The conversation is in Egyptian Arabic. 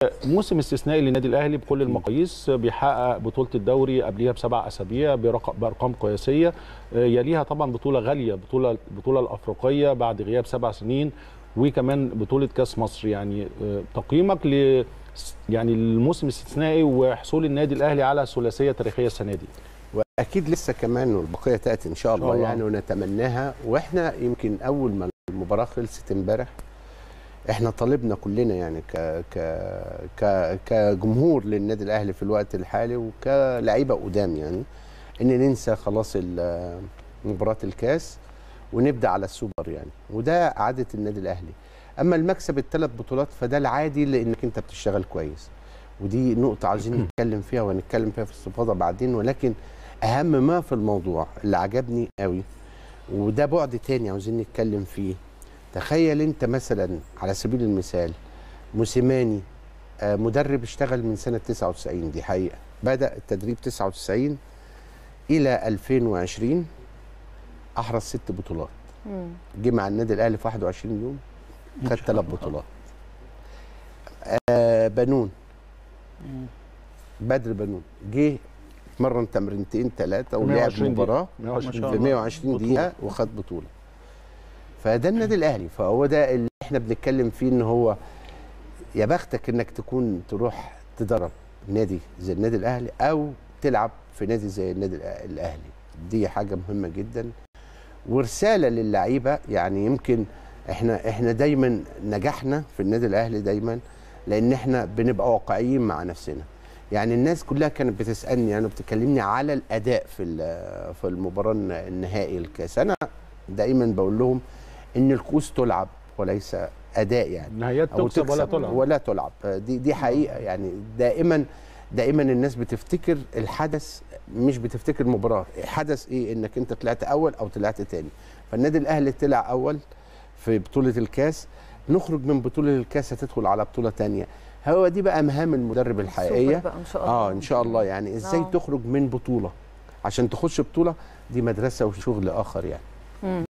موسم استثنائي للنادي الاهلي بكل المقاييس بيحقق بطوله الدوري قبليها بسبع اسابيع برق- بارقام قياسيه يليها طبعا بطوله غاليه بطوله البطوله الافريقيه بعد غياب سبع سنين وكمان بطوله كاس مصر يعني تقييمك ل يعني الموسم الاستثنائي وحصول النادي الاهلي على ثلاثيه تاريخيه السنه دي واكيد لسه كمان والبقيه تاتي ان شاء الله, الله. يعني ونتمناها واحنا يمكن اول ما المباراه خلصت امبارح احنا طالبنا كلنا يعني ك ك ك كجمهور للنادي الاهلي في الوقت الحالي وكلعيبه قدام يعني ان ننسى خلاص ال- مباراه الكاس ونبدا على السوبر يعني وده عاده النادي الاهلي اما المكسب الثلاث بطولات فده العادي لانك انت بتشتغل كويس ودي نقطه عايزين نتكلم فيها وهنتكلم فيها في الاستفاضه بعدين ولكن اهم ما في الموضوع اللي عجبني قوي وده بعد تاني عاوزين نتكلم فيه تخيل انت مثلا على سبيل المثال موسيماني آه، مدرب اشتغل من سنه 99 دي حقيقه بدا التدريب 99 الى 2020 احرز ست بطولات جه مع النادي الاهلي في 21 يوم خد ثلاث بطولات آه بنون بدر بنون جه اتمرن تمرينتين ثلاثه ولعب 120 دقيقة. مباراه 120 في دقيقة. 120 دقيقه وخد بطوله فده النادي الاهلي فهو ده اللي احنا بنتكلم فيه ان هو يا بختك انك تكون تروح تدرب نادي زي النادي الاهلي او تلعب في نادي زي النادي الأ- الاهلي دي حاجه مهمه جدا ورساله للعيبه يعني يمكن احنا احنا دايما نجحنا في النادي الاهلي دايما لان احنا بنبقى واقعيين مع نفسنا يعني الناس كلها كانت بتسالني يعني بتكلمني على الاداء في ال- في المباراه النهائي الكاس انا دايما بقول لهم ان الكؤوس تلعب وليس اداء يعني نهايات أو تكسب ولا تكسب تلعب ولا تلعب دي دي حقيقه يعني دائما دائما الناس بتفتكر الحدث مش بتفتكر المباراه حدث ايه انك انت طلعت اول او طلعت تاني فالنادي الاهلي طلع اول في بطوله الكاس نخرج من بطوله الكاس هتدخل على بطوله تانية هو دي بقى مهام المدرب الحقيقيه سوبر بقى ان شاء الله اه ان شاء الله يعني ازاي آه. تخرج من بطوله عشان تخش بطوله دي مدرسه وشغل اخر يعني